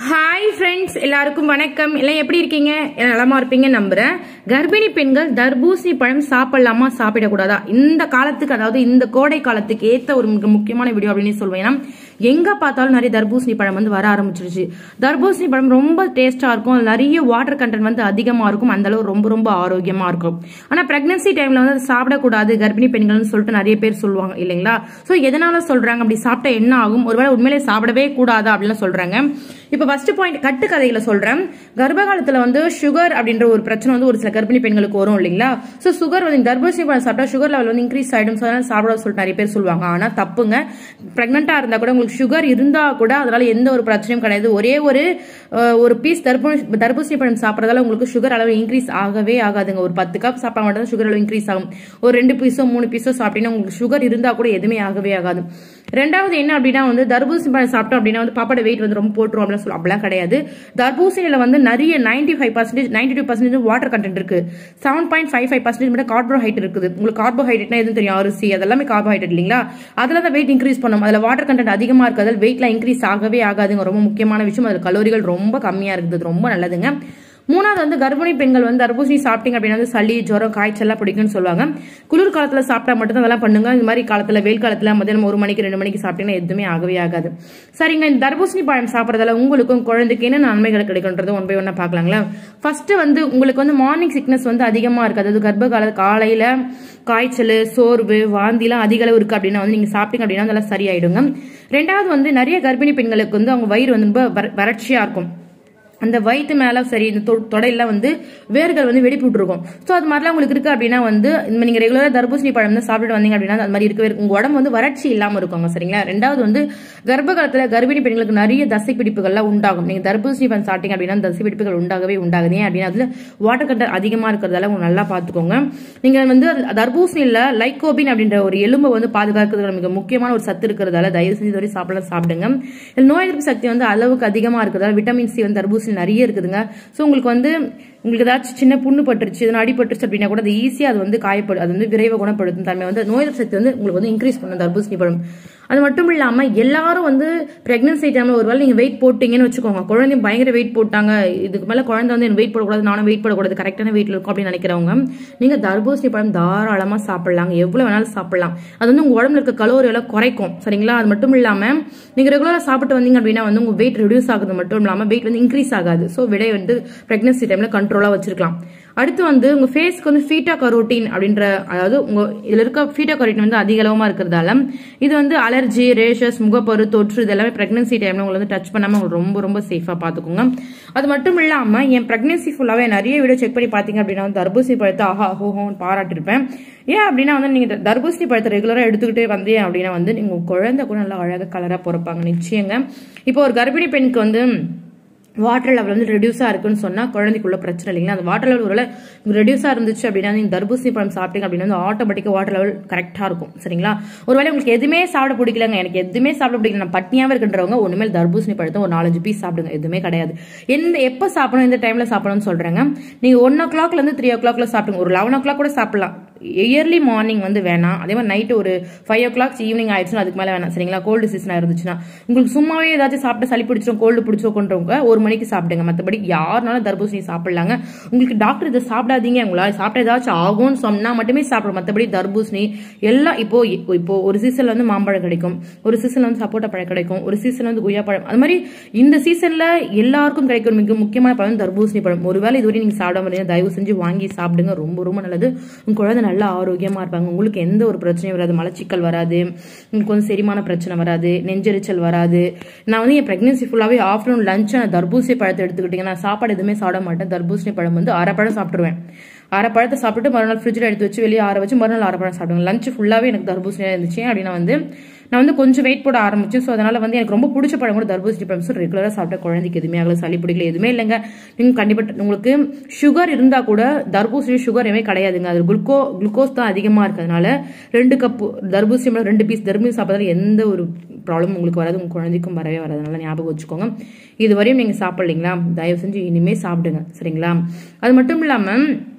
Hi friends எல்லாருக்கும் வணக்கம் எல்லாம் எப்படி இருக்கீங்க எல்லாம் நலமா இருப்பீங்க நம்புறேன் கர்ப்பிணி பெண்கள் தர்பூசணி பழம் சாப்பிடலாமா சாப்பிடக்கூடாதா இந்த காலத்துக்கு அதாவது இந்த கோடை காலத்துக்கு ஏத்த ஒரு மிக முக்கியமான வீடியோ அப்படின்னு சொல்லுவேன் ஏன்னா எங்க பார்த்தாலும் நிறைய தர்பூசணி பழம் வந்து வர ஆரம்பிச்சிருச்சு தர்பூசணி பழம் ரொம்ப டேஸ்டா இருக்கும் அதுல நிறைய வாட்டர் கண்டென்ட் வந்து அதிகமா இருக்கும் அந்த அளவு ரொம்ப ரொம்ப ஆரோக்கியமா இருக்கும் ஆனா பிரெக்னன்சி டைம்ல வந்து அதை சாப்பிடக்கூடாது கர்ப்பிணி பெண்கள்னு சொல்லிட்டு நிறைய பேர் சொல்லுவாங்க இல்லைங்களா சோ எதனால சொல்றாங்க அப்படி சாப்பிட்டா என்ன ஆகும் ஒருவேளை உண்மையிலே சாப்பிடவே கூடாதா அப்படின்னு சொல்றாங்க இப்ப ஃபர்ஸ்ட் பாயிண்ட் கட்டுக்கதையில சொல்றேன் கர்ப்ப காலத்துல வந்து சுகர் அப்படின்ற ஒரு பிரச்சனை வந்து ஒரு சில கர்ப்பிணி பெண்களுக்கு வரும் இல்லைங்களா சோ சுகர் வந்து தர்பூசணி பழம் சாப்பிட்டா சுகர் லெவல் வந்து இன்க்ரீஸ் ஆயிடும் so அதனால சாப்பிட சொல்லிட்டு நிறைய பேர் சொல்லுவாங்க ஆனா தப்புங்க பிரெக்னெண்டா இருந்தா கூட உங்களுக்கு சுகர் இருந்தா கூட அதனால எந்த ஒரு பிரச்சனையும் கிடையாது ஒரே ஒரு அஹ், ஒரு பீஸ் தர்பூசணி தர்பூசணி பழம் சாப்பிடறதால உங்களுக்கு சுகர் அளவு இன்க்ரீஸ் ஆகவே ஆகாதுங்க ஒரு பத்து கப் சாப்பிட்டா மட்டும் தான் சுகர் அளவு இன்க்ரீஸ் ஆகும் ஒரு ரெண்டு பீஸோ மூணு பீஸோ சாப்பிட்டீங்கன்னா உங்களுக்கு சுகர் இருந்தா கூட எதுவுமே ஆகவே ஆகாது ரெண்டாவது என்ன அப்படின்னா வந்து தர்பூசணி பழம் சாப்பிட்டோம் அப்படின்னா வந்து பாப்பாட வெயிட் வந்து ரொம்ப போட்டுரும் அப்படின்னு சொல்லி அப்படிலாம் கிடையாது தர்பூசணியில வந்து நிறைய ninety five percentage ninety two percentage water content இருக்கு seven point five five percentage மட்டும் கார்போஹைட்ரேட் இருக்குது உங்களுக்கு கார்போஹைட்ரேட்னா எதுவும் தெரியும் அரிசி அதெல்லாமே கார்போஹைட்ரேட் இல்லைங்களா அதுல தான் வெயிட் இன்க்ரீஸ் பண்ணும் அதுல வாட்டர் கண்டென்ட் அதிகமா இருக்கு அதில் வெயிட்லாம் இன்க்ரீஸ் ஆகவே ஆகாதுங்க ரொம்ப முக்கியமான விஷயம் அதுல கலோரிகள் ரொம்ப கம்மியா இருக்குது ரொம்ப நல்லதுங்க மூணாவது வந்து கர்ப்பிணி பெண்கள் வந்து தர்பூசணி சாப்பிட்டீங்க அப்படின்னா வந்து சளி ஜுரம் காய்ச்சல்லாம் பிடிக்கும்னு சொல்லுவாங்க குளிர் காலத்துல சாப்பிட்டா மட்டும் தான் அதெல்லாம் பண்ணுங்க இந்த மாதிரி காலத்துல வெயில் காலத்துல மதியானம் ஒரு மணிக்கு ரெண்டு மணிக்கு சாப்பிட்டீங்கன்னா எதுவுமே ஆகவே ஆகாது சரிங்க இந்த தர்பூசணி பழம் சாப்பிட்றதால உங்களுக்கும் குழந்தைக்கு என்ன நன்மைகள் கிடைக்கும்ன்றது ஒன் பை ஒன்னா பார்க்கலாங்களா ஃபர்ஸ்ட் வந்து உங்களுக்கு வந்து மார்னிங் சிக்னஸ் வந்து அதிகமா இருக்கு அதாவது கர்ப்ப கால காலையில காய்ச்சல் சோர்வு வாந்திலாம் அதிக அளவு இருக்கு அப்படின்னா வந்து நீங்க சாப்பிட்டீங்க அப்படின்னா அதெல்லாம் சரியாயிடுங்க ரெண்டாவது வந்து நிறைய கர்ப்பிணி பெண்களுக்கு வந்து அவங்க வயிறு வந்து ரொம்ப வற- வறட்சியா இருக்கும் அந்த வயிற்று மேல சரி இந்த தொ- தொடையில வந்து வேர்கள் வந்து வெடிப்பு விட்டுருக்கும் ஸோ அது மாதிரிலாம் உங்களுக்கு இருக்கு அப்படின்னா வந்து இந்த நீங்க ரெகுலரா தர்பூசணி பழம் தான் சாப்பிட்டு வந்தீங்க அப்படின்னா அது மாதிரி இருக்கவே இருக்கு. உங்க உடம்பு வந்து வறட்சி இல்லாம இருக்குங்க சரிங்களா ரெண்டாவது வந்து கர்ப்ப காலத்துல கர்ப்பிணி பெண்களுக்கு நிறைய தசை பிடிப்புகள்லாம் உண்டாகும் நீங்க தர்பூசணி பழம் சாப்பிட்டீங்க அப்படின்னா தசை பிடிப்புகள் உண்டாகவே உண்டாகுது ஏன் அப்படின்னா அதுல வாட்டர் கண்டர் அதிகமா இருக்கிறதால உங்க நல்லா பாத்துக்கோங்க நீங்க வந்து அது- தர்பூசணியில லைகோபின் அப்படின்ற ஒரு எலும்பை வந்து பாதுகாக்கிறதுல மிக முக்கியமான ஒரு சத்து இருக்கிறதால தயவு செஞ்சு இதுவரை சாப்பிடலாம் சாப்பிடுங்க இதுல நோய் எதிர்ப்பு சக்தி வந்து அளவுக்கு அதிகமா இருக்கிறதால விட்டமின் சி வந்து தர்பூசணி நிறைய இருக்குதுங்க ஸோ உங்களுக்கு வந்து உங்களுக்கு ஏதாச்சும் சின்ன புண்ணு பட்டுருச்சு எதனா அடிபட்டுருச்சு அப்படின்னா கூட அது ஈஸியாக அது வந்து காயப்படும் அது வந்து விரைவாக குணப்படுத்தும் தன்மை வந்து நோய் எதிர்ப்பு சக்தி வந்து உங்களுக்கு வந்து இன்க்ரீஸ் பண்ணும் தர்பூசணி பழம் அது மட்டும் இல்லாம எல்லாரும் வந்து பிரெக்னன்சி டைம்ல ஒருவேளை நீங்க வெயிட் போட்டீங்கன்னு வச்சுக்கோங்க குழந்தை பயங்கர வெயிட் போட்டாங்க இதுக்கு மேல குழந்தை வந்து எனக்கு வெயிட் போடக்கூடாது நானும் வெயிட் போடக்கூடாது கரெக்டான வெயிட்ல இருக்கும் அப்படின்னு நினைக்கிறவங்க நீங்க தர்பூசணி பழம் தாராளமா சாப்பிடலாங்க எவ்வளவு வேணாலும் சாப்பிடலாம் அது வந்து உங்க உடம்புல இருக்க கலோரி எல்லாம் குறைக்கும் சரிங்களா அது மட்டும் இல்லாம நீங்க ரெகுலரா சாப்பிட்டு வந்தீங்க அப்படின்னா வந்து உங்க வெயிட் ரெடியூஸ் ஆகுது மட்டும் இல்லாம வெயிட் வந்து இன்க்ரீஸ் ஆகாது ஸோ விடை வந்து பிரெக்னன்சி டைம்ல கண்ட்ரோலா வச்சிருக்கலாம் அடுத்து வந்து உங்க ஃபேஸ்க்கு வந்து ஃபீட்டா கரோட்டின் அப்படின்ற அதாவது உங்க இதுல இருக்க ஃபீட்டா கரோட்டின் வந்து அதிக அளவமா இருக்கிறதால இது வந்து அலர்ஜி ரேஷஸ் முகப்பரு தொற்று இது எல்லாமே பிரெக்னன்சி டைம்ல உங்களை வந்து டச் பண்ணாம உங்களுக்கு ரொம்ப ரொம்ப சேஃபா பாத்துக்கோங்க அது மட்டும் இல்லாம என் பிரெக்னன்சி ஃபுல்லாவே நிறைய வீடியோ செக் பண்ணி பாத்தீங்க அப்படின்னா வந்து தர்பூசணி பழத்தை ஆஹா ஹோஹோன்னு பாராட்டிருப்பேன் ஏன் அப்படின்னா வந்து நீங்க தர்பூசணி பழத்தை ரெகுலரா எடுத்துக்கிட்டே வந்தீங்க அப்படின்னா வந்து நீங்க உங்க குழந்தை கூட நல்லா அழகா கலரா பிறப்பாங்க நிச்சயங்க இப்போ ஒரு கர்ப்பிணி பெண்ணுக்கு வந்து வாட்டர் லெவல் வந்து ரெடியூஸா இருக்குன்னு சொன்னா குழந்தைக்குள்ள பிரச்சனை இல்லைங்களா அந்த வாட்டர் லெவல் ஒருவேளை ரெடியூஸா இருந்துச்சு அப்படின்னா நீங்க தர்பூசணி பழம் சாப்பிட்டீங்க அப்படின்னா வந்து ஆட்டோமேட்டிக்கா வாட்டர் லெவல் கரெக்டா இருக்கும் சரிங்களா ஒருவேளை உங்களுக்கு எதுவுமே சாப்பிட பிடிக்கலங்க எனக்கு எதுவுமே சாப்பிட பிடிக்கல நான் பட்னியாவே இருக்கின்றவங்க ஒண்ணுமே தர்பூசணி பழத்தை ஒரு நாலஞ்சு பீஸ் சாப்பிடுங்க எதுவுமே கிடையாது எந்த எப்ப சாப்பிடணும் எந்த டைம்ல சாப்பிடணும்னு சொல்றேங்க நீங்க ஒன் ஓ கிளாக்ல இருந்து த்ரீ ஓ கிளாக்ல சாப்பிடுங்க ஒரு லெவன் ஓ கிளாக் கூட சாப்பிடலாம் இயர்லி மார்னிங் வந்து வேணாம் அதே மாதிரி நைட்டு ஒரு ஃபைவ் ஓ கிளாக் ஈவினிங் ஆயிடுச்சுன்னா அதுக்கு மேலே வேணாம் சரிங்களா கோல்டு சீசனாக இருந்துச்சுன்னா உங்களுக்கு சும்மாவே ஏதாச்சும் சாப்பிட்டு சளி பிடிச்சிரும் கோல்டு பிடிச்சோன்றவங்க ஒரு மணிக்கு சாப்பிடுங்க மற்றபடி யாருனாலும் தர்பூசணி சாப்பிடலாங்க உங்களுக்கு டாக்டர் இதை சாப்பிடாதீங்க உங்களால் சாப்பிட்ட ஏதாச்சும் ஆகும்னு சொன்னா மட்டுமே சாப்பிடும் மற்றபடி தர்பூசணி எல்லாம் இப்போ இப்போ ஒரு சீசன்ல வந்து மாம்பழம் கிடைக்கும் ஒரு சீசன்ல வந்து சப்போட்டா பழம் கிடைக்கும் ஒரு சீசன்ல வந்து கொய்யா பழம் அது மாதிரி இந்த சீசன்ல எல்லாருக்கும் கிடைக்கும் மிக முக்கியமான பழம் தர்பூசணி பழம் ஒருவேளை இதுவரை நீங்க சாப்பிடாம இருந்தீங்கன்னா தயவு செஞ்சு வாங்கி சாப்பிடுங்க ரொம்ப ரொம்ப நல்லது உங்க குழந்தை நல்லா ஆரோக்கியமா இருப்பாங்க உங்களுக்கு எந்த ஒரு பிரச்சனையும் வராது மலச்சிக்கல் வராது உங்களுக்கு வந்து செரிமான பிரச்சனை வராது நெஞ்செரிச்சல் வராது நான் வந்து என் பிரெக்னன்சி ஃபுல்லாவே ஆஃப்டர்நூன் லஞ்ச் நான் தர்பூசணி பழத்தை எடுத்துக்கிட்டீங்க நான் சாப்பாடு எதுவுமே சாப்பிட மாட்டேன் தர்பூசணி பழம் வந்து அரை பழம் சாப்பிட்டுருவேன் அரை பழத்தை சாப்பிட்டு மறுநாள் ஃப்ரிட்ஜில் எடுத்து வச்சு வெளியே ஆற வச்சு மறுநாள் அரை பழம் சாப்பிடுவேன் லஞ்ச் ஃபுல்லாவே எனக்கு தர்பூசணியாக இருந்துச்சு அப்படின்னா வந்து நான் வந்து கொஞ்சம் வெயிட் போட ஆரம்பிச்சு ஸோ அதனால வந்து எனக்கு ரொம்ப பிடிச்ச பழம் கூட தர்பூசணி பழம் ஸோ ரெகுலராக சாப்பிட்ட குழந்தைக்கு எதுவுமே ஆகல சளி பிடிக்கல எதுவுமே இல்லைங்க நீங்கள் கண்டிப்பாக உங்களுக்கு சுகர் இருந்தால் கூட தர்பூசணி சுகர் எதுவுமே கிடையாதுங்க அது குளுக்கோ குளுக்கோஸ் தான் அதிகமாக இருக்கிறதுனால ரெண்டு கப்பு தர்பூசணி பழம் ரெண்டு பீஸ் தர்பூசணி சாப்பிட்றதுல எந்த ஒரு ப்ராப்ளம் உங்களுக்கு வராது உங்கள் குழந்தைக்கும் வரவே வராது அதனால ஞாபகம் வச்சுக்கோங்க இது வரையும் நீங்கள் சாப்பிட்லீங்களா தயவு செஞ்சு இனிமே சாப்பிடுங்க சரிங்களா அது மட்டும் இல்லாமல்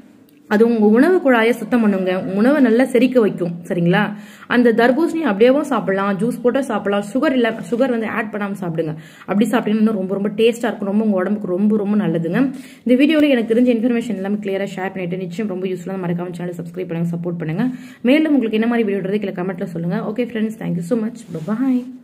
அது உங்க உணவு குழாயை சுத்தம் பண்ணுங்க உங்க உணவை நல்லா செரிக்க வைக்கும் சரிங்களா அந்த தர்பூசணி அப்படியேவும் சாப்பிடலாம் ஜூஸ் போட்டு சாப்பிடலாம் சுகர் இல்ல சுகர் வந்து ஆட் பண்ணாம சாப்பிடுங்க அப்படி சாப்பிட்டீங்கன்னா இன்னும் ரொம்ப ரொம்ப டேஸ்டா இருக்கும் ரொம்ப உங்க உடம்புக்கு ரொம்ப ரொம்ப நல்லதுங்க இந்த வீடியோல எனக்கு தெரிஞ்ச இன்ஃபர்மேஷன் எல்லாமே கிளியரா ஷேர் பண்ணிட்டு நிச்சயம் ரொம்ப யூஸ்ஃபுல்லாக மறக்காம சேனல் சப்ஸ்கிரைப் பண்ணுங்க சப்போர்ட் பண்ணுங்க மேலும் உங்களுக்கு என்ன மாதிரி வீடியோ கீழே கமெண்ட்ல சொல்லுங்க okay friends thank you so much பாய்